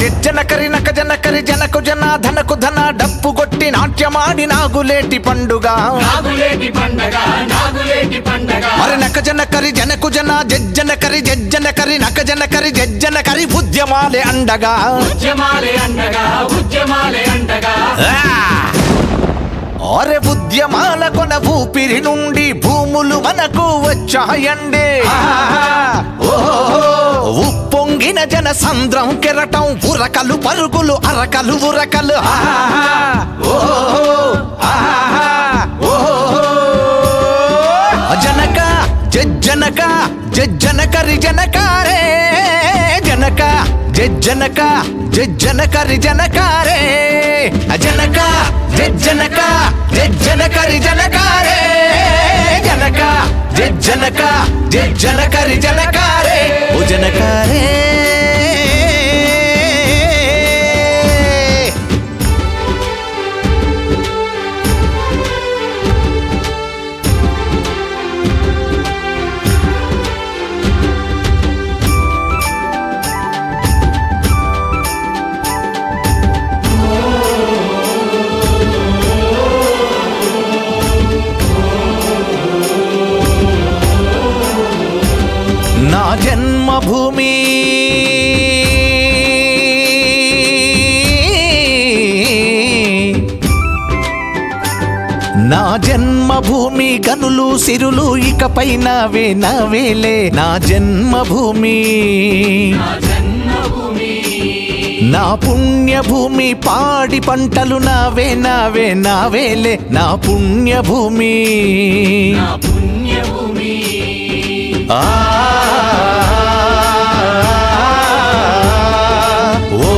జనకరి నక జనకరి జనకు జన ధనకు ధన డప్పు కొట్టి నాట్యమాడి నాగులేటి పండుగ నాగులేటి పండగ నాగులేటి పండగ మరి నక జనకరి జనకు జన జజ్జనకరి జజ్జనకరి నక జనకరి జజ్జనకరి ఉద్యమాలే అండగా ఉద్యమాలే అండగా ఉద్యమాలే అండగా అరే ఉద్యమాల కొన ఊపిరి నుండి భూములు మనకు వచ్చాయండి ఉప్పొంగిన జన సంద్రం కెరటం ఉరకలు పరుగులు అరకలు ఉరకలు జనక జనక జనకరి జనకారే జనక జనక జనకరి జనకారే జనక జనక జనకరి జనకారే జనక జనక జనకరి జనకారే ఓ జనకారే నా జన్మభూమి నా జన్మభూమి గనులు సిరులు ఇకపై నావే నావేలే నా జన్మభూమి నా జన్మభూమి నా పుణ్యభూమి పాడి పంటలు నావే నావే నావేలే నా పుణ్యభూమి నా పుణ్యభూమి ఆ ఓ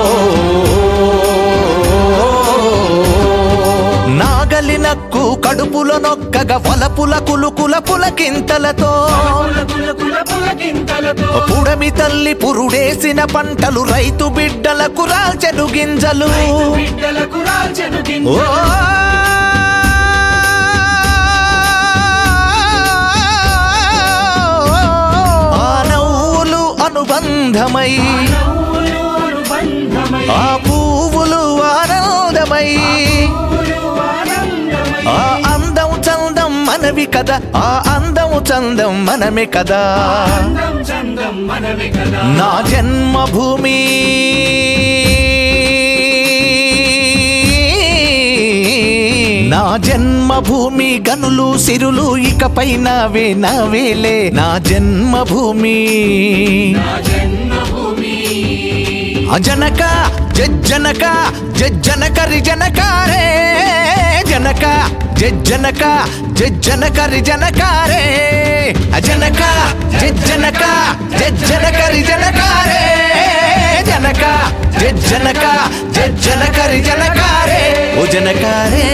నాగలి నక్కు కడుపులో నొక్కగా వలపుల కులుకుల పులకింతలతో కుల కుల కుల పులకింతలతో పుడమి తల్లి పురుడేసిన పంటలు రైతు బిడ్డలకు రాల్చెను గింజలు బిడ్డలకు రాల్చెను ఓ గింజలు ఆ నవ్వులు అనుబంధమై నవ్వులు అనుబంధమై ఆ పువ్వులు ఆనందమై పువ్వులు ఆనందమై ఆ అందం చందం మనవి కదా ఆ అందం చందం మనమే కదా అందం చందం మనవి కదా నా జన్మభూమి నా జన్మభూమి గనులు సిరులు ఇకపై నావే నావేలే నా జన్మభూమి నా జన్మభూమి అజనక జజ్జనక జజ్జనకరి జనకారే జనక జజ్జనక జజ్జనకరి జనకారే అజనక జజ్జనక జజ్జనకరి జనకారే జనక జజ్జనక జజ్జనకరి జనకారే ఓ జనకారే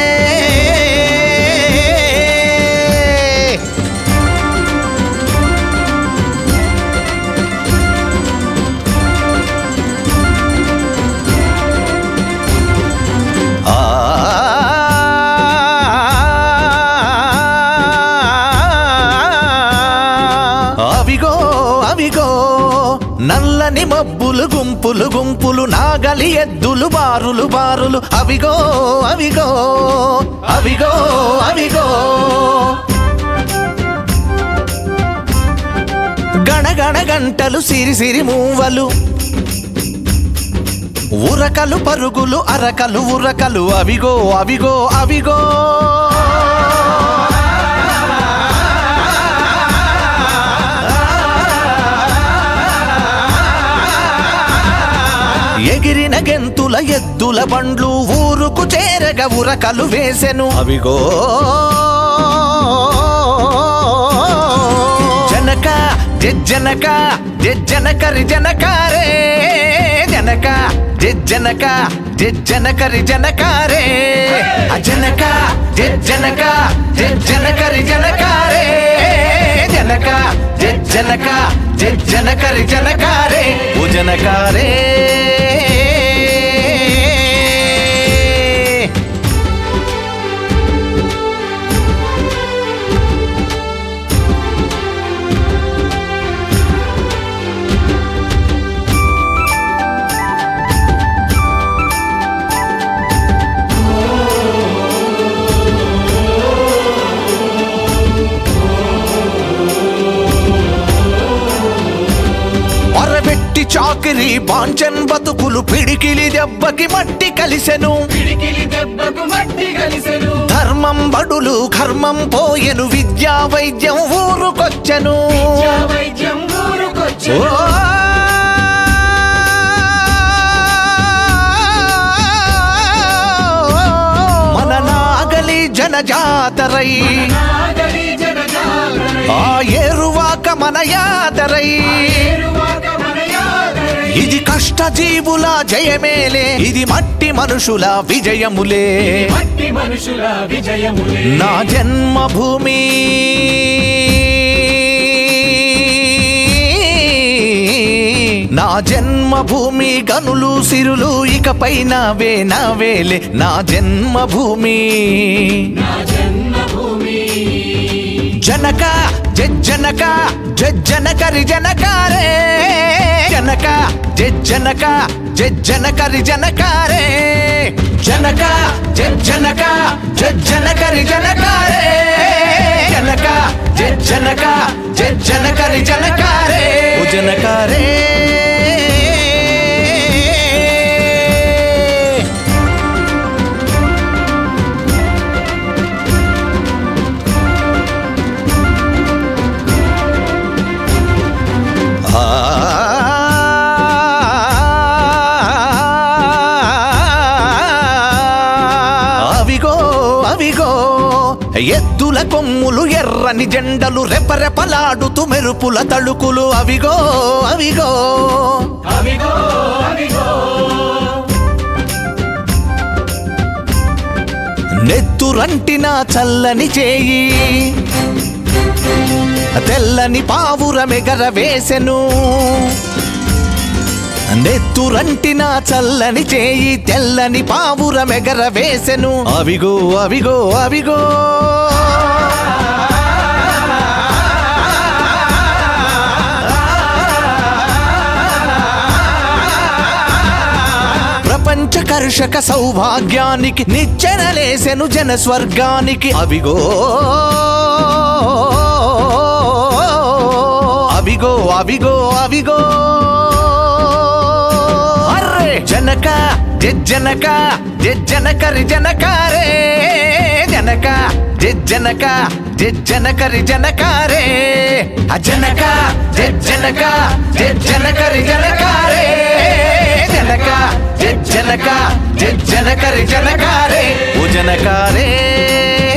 అవిగో అవిగో నల్లని మబ్బులు గుంపులు గుంపులు నాగలి ఎద్దులు బారులు బారులు అవిగో అవిగో అవిగో అవిగో గణగణ గంటలు సిరి సిరి మూవలు ఉరకలు పరుగులు అరకలు ఉరకలు అవిగో అవిగో అవిగో ఎగిరిన గెంతుల ఎద్దుల బండ్లు ఊరుకు చేరగ ఉరకలు వేసెను అవిగో జనక జనక జనకరి జనకారే జనక జనక జనకరి జనకారే అజనక జనక జనకరి జనకారే జనక జనక జనకరి జనకారే ఓ జనకారే వెట్టి చాకిరి బాంచన్ బతుకులు పిడికిలి దెబ్బకి మట్టి కలిసెను పిడికిలి దెబ్బకు మట్టి కలిసెను ధర్మం బడులు కర్మం పోయెను విద్యా వైద్యం ఊరుకొచ్చెను విద్యా వైద్యం ఓ! ఊరుకొచ్చెను మన నాగలి జనజాతరై నాగలి జనజాగరై ఆ ఏరువాక మన యాదరై ఏరువాక మన యాదరై ఇది కష్టజీవుల జయమేలే ఇది మట్టి మనుషుల విజయములే మట్టి మనుషుల విజయములే నా జన్మభూమి నా జన్మభూమి గనులు సిరులు ఇకపై నావే నావేలే నా జన్మభూమి నా జన్మభూమి జనక జనక జనకరి జనకారే జనక జనక జనకరి జనకారే జనక జనక జనకరి జనకారే జనక జనక జనకరి జనకారే ఓ జనకారే అవిగో అవిగో ఎద్దుల కొమ్ములు ఎర్రని జెండలు రెపరెపలాడుతూ మెరుపుల తళుకులు అవిగో అవిగో అవిగో అవిగో నెత్తురంటిన చల్లని చేయి తెల్లని పావురమెగర వేసెను నెత్తురంటిన చల్లని చేయి తెల్లని పావురమెగర వేసెను అవిగో అవిగో అవిగో ప్రపంచ కర్షక సౌభాగ్యానికి నిచ్చెనలేసెను జన స్వర్గానికి అవిగో అవిగో అవిగో అవిగో అర్రే జనక జనక జనకరి జనకారే జనక జనక జనకరి జనకారే అజనక జనక జనకరి జనకారే జనక జనక జనకరి జనకారే ఓ జనకారే